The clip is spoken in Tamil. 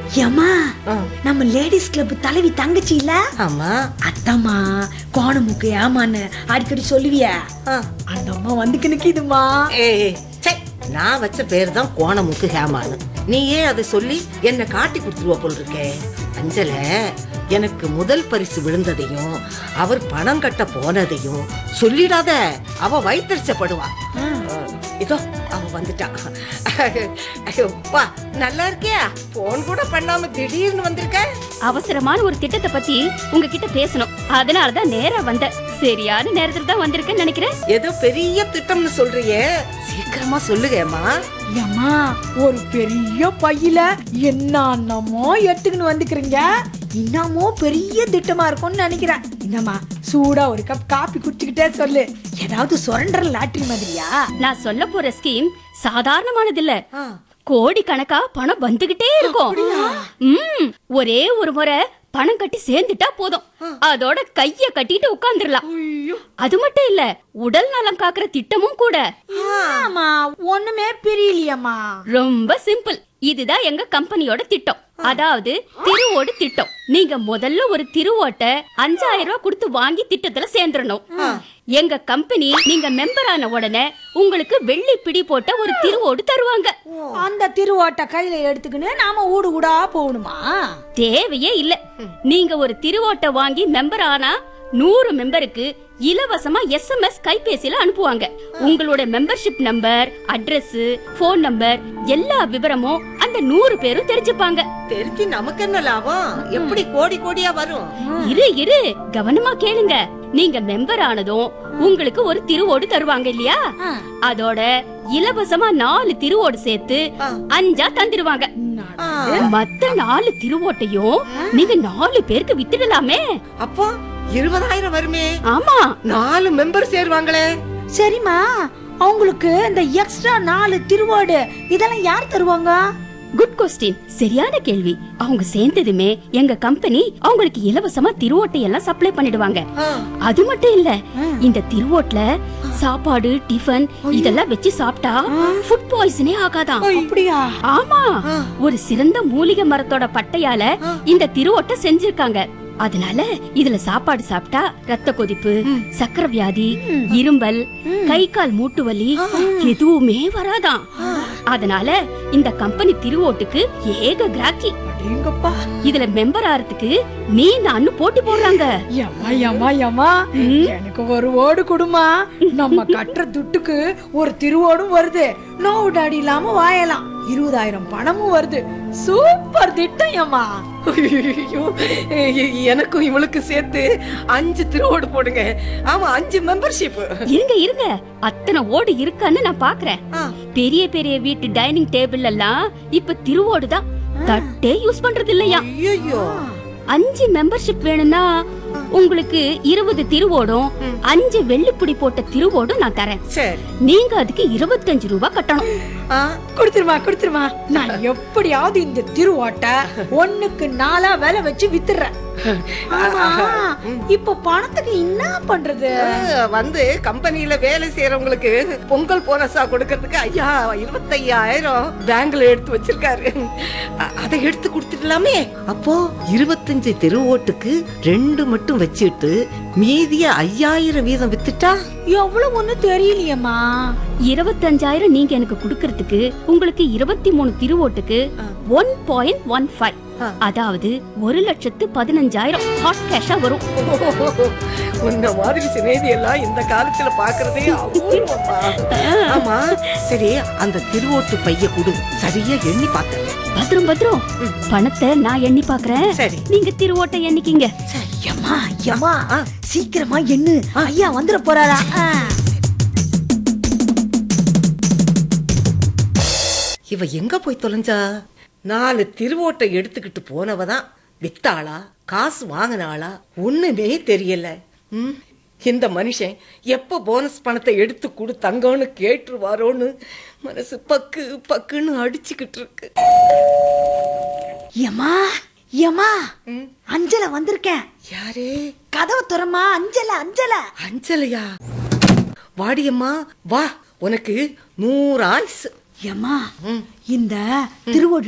ஏமா ஆ. நம்ம லேடிஸ் கிளப் தலைவி தங்கச்சி இல்ல ஆமா அத்தாம்மா கோணமுக்கு ஏமான்னு அடிக்கடி சொல்லுவிய ஆ. அந்த அம்மா வந்துக்கு நிக்குதுமா ஏய் சை நான் வச்ச பேர் தான் கோணமுக்கு ஹேமான்னு நீ ஏன் அதை சொல்லி என்ன காட்டி கொடுத்துருவ போல் இருக்கே அஞ்சல எனக்கு முதல் பரிசு விழுந்ததையும் அவர் பணம் கட்ட போனதையும் சொல்லிடாத அவ வயிற்றுச்சப்படுவா இதோ அவ வந்துட்டா வா நல்லா இருக்கியா போன் கூட பண்ணாம திடீர்னு வந்திருக்க அவசரமான ஒரு திட்டத்தை பத்தி உங்ககிட்ட பேசணும் அதனால தான் நேரா வந்தேன் சரியான நேரத்துல தான் வந்திருக்கேன்னு நினைக்கிறேன் ஏதோ பெரிய திட்டம்னு சொல்றியே சீக்கிரமா சொல்லுகேம்மா ஏம்மா ஒரு பெரிய பையில என்னென்னமோ எடுத்துக்கின்னு வந்துக்கிறீங்க இன்னமோ பெரிய திட்டமா இருக்கும்னு நினைக்கிறேன் என்னம்மா சூடா ஒரு கப் காப்பி குடிச்சுக்கிட்டே சொல்லு ஏதாவது சுரண்டர் லாட்டரி மாதிரியா நான் சொல்ல போற ஸ்கீம் சாதாரணமானது இல்ல ஆ. கோடி கணக்கா பணம் வந்துகிட்டே இருக்கும் ம் ஒரே ஒரு முறை பணம் கட்டி சேர்ந்துட்டா போதும் அதோட கைய கட்டிட்டு உட்கார்ந்துடலாம் அது மட்டும் இல்ல உடல் நலம் காக்குற திட்டமும் கூட ஆமா ஒண்ணுமே பிரியலையம்மா ரொம்ப சிம்பிள் இதுதான் எங்க கம்பெனியோட திட்டம் அதாவது திருவோடு திட்டம் நீங்க முதல்ல ஒரு திருவோட்டை அஞ்சாயிரம் ரூபாய் கொடுத்து வாங்கி திட்டத்துல சேர்ந்துடணும் எங்க கம்பெனி நீங்க மெம்பர் ஆன உடனே உங்களுக்கு வெள்ளி பிடி போட்ட ஒரு திருவோடு தருவாங்க அந்த திருவாட்ட கையில எடுத்துக்கின்னு நாம ஊடு ஊடா போகணுமா தேவையே இல்ல நீங்க ஒரு திருவோட்டை வாங்கி மெம்பர் ஆனா நூறு மெம்பருக்கு இலவசமா எஸ்எம்எஸ் கைபேசியில அனுப்புவாங்க உங்களோட membership number address phone number எல்லா விவரமும் அந்த நூறு பேரும் தெரிஞ்சுப்பாங்க தெரிஞ்சு நமக்கு என்ன லாபம் எப்படி கோடி கோடியா வரும் இரு இரு கவனமா கேளுங்க நீங்க மெம்பர் ஆனதும் உங்களுக்கு ஒரு திருவோடு தருவாங்க இல்லையா அதோட இலவசமா நாலு திருவோடு சேர்த்து அஞ்சா தந்துருவாங்க ஆ, மத்த நாலு திருவோட்டையும் நீங்க நாலு பேருக்கு வித்துடலாமே அப்போ இருபதாயிரம் வருமே ஆமா நாலு மெம்பர் சேருவாங்களே சரிம்மா அவங்களுக்கு இந்த எக்ஸ்ட்ரா நாலு திருவோடு இதெல்லாம் யார் தருவாங்க குட் கொஸ்டின் சரியான கேள்வி அவங்க சேர்ந்ததுமே எங்க கம்பெனி அவங்களுக்கு இலவசமா திருவோட்டை எல்லாம் சப்ளை பண்ணிடுவாங்க ஆ, அது மட்டும் இல்ல இந்த திருவோட்ல சாப்பாடு டிஃபன் இதெல்லாம் வச்சு சாப்பிட்டா ஃபுட் பாய்சனே ஆகாதாம் அப்படியா ஆமா ஒரு சிறந்த மூலிகை மரத்தோட பட்டையால இந்த திருவோட்டை செஞ்சிருக்காங்க அதனால இதுல சாப்பாடு சாப்பிட்டா ரத்த கொதிப்பு சக்கரை வியாதி இரும்பல் கை கால் மூட்டு வலி எதுவுமே வராதாம் அதனால இந்த கம்பெனி திருவோட்டுக்கு ஏக கிராக்கி அடேங்கப்பா இதுல மெம்பர் ஆறதுக்கு நீ நான் போட்டி போடுறாங்க ஏம்மா ஏம்மா ஏம்மா எனக்கு ஒரு ஓடு கொடுமா நம்ம கட்டுற துட்டுக்கு ஒரு திருவோடும் வருது நோவு டாடி இல்லாம வாயலாம் இருபதாயிரம் பணமும் வருது சூப்பர் திட்டம் ஏம்மா ஐயோ, எனக்கும் இவளுக்கு சேர்த்து அஞ்சு திருவோடு போடுங்க ஆமா அஞ்சு மெம்பர்ஷிப் இருங்க இருங்க அத்தனை ஓடு இருக்கான்னு நான் பாக்குறேன் பெரிய பெரிய வீட்டு டைனிங் டேபிள் எல்லாம் இப்ப திருவோடு தான் தட்டே யூஸ் பண்றது இல்லையா ஐயோ அஞ்சு மெம்பர்ஷிப் வேணும்னா உங்களுக்கு இருபது திருவோடும் அஞ்சு வெள்ளிப்புடி போட்ட திருவோடும் நான் தரேன் சரி நீங்க அதுக்கு இருபத்தஞ்சு ரூபாய் கட்டணும் ஆ, கொடுத்துருமா கொடுத்துருமா நான் எப்படியாவது இந்த திருவோட்டை ஒண்ணுக்கு நாலா வேலை வச்சு வித்துறேன் ஆமா இப்ப பணத்துக்கு என்ன பண்றது ஆ, வந்து கம்பெனில வேலை செய்யறவங்களுக்கு பொங்கல் போனஸா கொடுக்கறதுக்கு ஐயா இருபத்தையாயிரம் பேங்க்ல எடுத்து வச்சிருக்காரு அ- அதை எடுத்து கொடுத்துடலாமே அப்போ இருபத்தஞ்சு தெருவோட்டுக்கு ரெண்டு மட்டும் வச்சுட்டு மீதிய ஐயாயிரம் வீதம் வித்துட்டா எவ்வளவு ஒண்ணு தெரியலையேம்மா இருபத்தஞ்சாயிரம் நீங்க எனக்கு கொடுக்கறதுக்கு உங்களுக்கு இருபத்தி மூணு திருவோட்டுக்கு ஒன் பாயிண்ட் ஒன் ஃபைவ் அதாவது ஒரு லட்சத்து பதினஞ்சாயிரம் ஹாட் கேஷா வரும் உன்ன மாதிரி சிநேதி எல்லாம் இந்த காலத்துல பாக்குறதே அபூர்வமா ஆமா சரி அந்த திருவோட்டு பைய கொடு சரியா எண்ணி பார்த்தேன் பத்திரம் பத்திரம் பணத்தை நான் எண்ணி பாக்குறேன் சரி. நீங்க திருவோட்டை எண்ணிக்கிங்க ஏம்மா ஏம்மா சீக்கிரமா எண்ணு ஐயா வந்துட போறாரா ஆ. இவ எங்க போய் தொலைஞ்சா நாலு திருவோட்டை எடுத்துக்கிட்டு போனவ தான் வித்தாளா காசு வாங்கினாளா ஒண்ணுமே தெரியல ம், இந்த மனுஷன் எப்ப போனஸ் பணத்தை எடுத்து கொடு தங்கன்னு கேட்டுருவாரோன்னு மனசு பக்கு பக்குன்னு அடிச்சுக்கிட்டு இருக்கு ஏம்மா ஏம்மா அஞ்சல வந்திருக்கேன் யாரே கதவை துறமா அஞ்சல அஞ்சல அஞ்சலையா வாடியம்மா வா உனக்கு நூறு ஆயுசு ஏம்மா இந்த திருவோடு